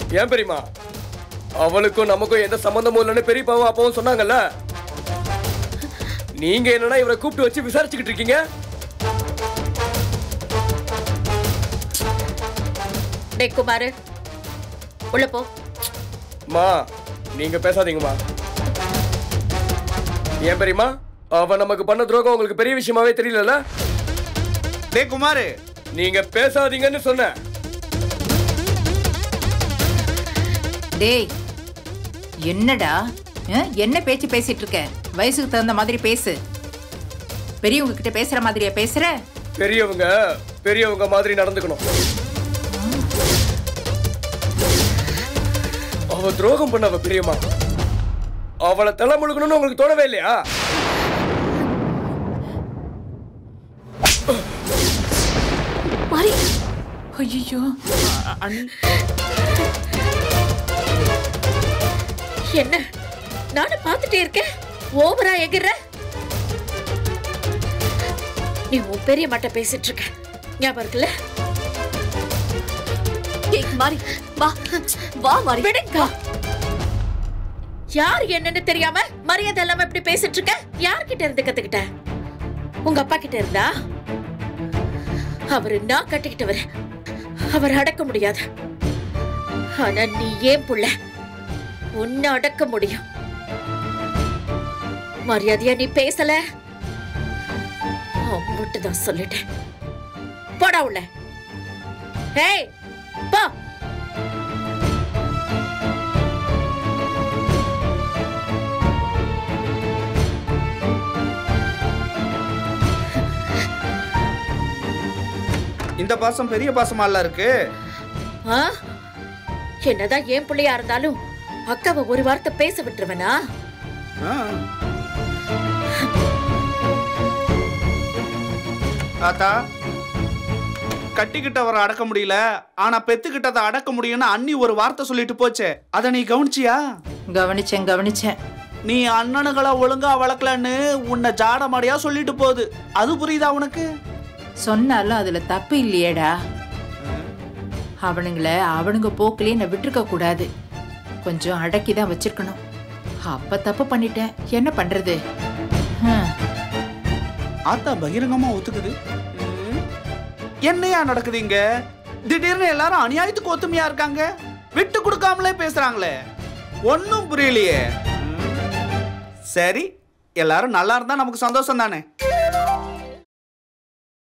ஏன் பெரியமா அவளுக்கும் நமக்கும் எந்த சம்பந்தமும் இல்லைன்னு பெரியப்பாவும் அப்பாவும் சொன்னாங்கல்ல நீங்க என்னன்னா இவரை கூப்பிட்டு வச்சு விசாரிச்சுக்கிட்டு இருக்கீங்க டேய் குமாரு உள்ள போ மா நீங்க பேசாதீங்கம்மா ஏன் பெரியமா அவ நமக்கு பண்ண துரோகம் உங்களுக்கு பெரிய விஷயமாவே தெரியலல்ல டேய் குமாரு நீங்க பேசாதீங்கன்னு சொன்ன டேய் என்னடா அஹ், என்ன பேச்சு பேசிட்டு இருக்க வயசுக்கு தகுந்த மாதிரி பேசு பெரியவங்க கிட்ட பேசுற மாதிரியா பேசுற பெரியவங்க பெரியவங்க மாதிரி நடந்துக்கணும் அவ துரோகம் பண்ண அவ பெரியம்மா அவளை தலை முழுக்கணும்னு உங்களுக்கு தோணவே இல்லையா மாறி ஐயோ என்ன நானும் பார்த்துட்டே இருக்கேன் ஓவரா எகிற நீ உன் பெரிய மாட்ட பேசிட்டு இருக்க ஞாபகம் இருக்குல்ல மாறி வா வா மாறி விடுங்க யார் என்னன்னு தெரியாம மரியாதை இல்லாம இப்படி பேசிட்டு இருக்க யார்கிட்ட இருந்து கத்துக்கிட்ட உங்க அப்பா கிட்ட இருந்தா அவரு நான் கட்டிக்கிட்டவர் அவர் அடக்க முடியாது ஆனா நீ ஏன் புள்ள உன்னை அடக்க முடியும் மரியாதையா நீ பேசல அம்முட்டு தான் சொல்லிட்டேன் போடா உள்ள ஏய் போ இந்த பாசம் பெரிய பாசமால இருக்கு ஆ? என்னதான் ஏன் பிள்ளையா இருந்தாலும் அக்காவை ஒரு வார்த்தை பேச விட்டுருவனா ஆ. ஆத்தா கட்டிக்கிட்டவரை அடக்க முடியல ஆனா பெத்துக்கிட்டதை அடக்க முடியும்னு அண்ணி ஒரு வார்த்தை சொல்லிட்டு போச்சே அதை நீ கவனிச்சியா கவனிச்சேன் கவனிச்சேன் நீ அண்ணனுங்களை ஒழுங்கா வளர்க்கலன்னு உன்னை ஜாடமாடியா சொல்லிட்டு போகுது அது புரியுதா உனக்கு சொன்னாலும் அதுல தப்பு இல்லையேடா அவனுங்கள அவனுங்க போக்கிலே நான் விட்டுருக்க கூடாது கொஞ்சம் அடக்கி தான் வச்சிருக்கணும் அப்ப தப்பு பண்ணிட்டேன் என்ன பண்றது ஹம். ஆத்தா பகிரங்கமா ஒத்துக்குது ம். என்னையா நடக்குது இங்க திடீர்னு எல்லாரும் அநியாயத்துக்கு ஒத்துமையா இருக்காங்க விட்டு கொடுக்காமலே பேசுறாங்களே ஒன்னும் புரியலையே ம். சரி எல்லாரும் நல்லா இருந்தா நமக்கு சந்தோஷம் தானே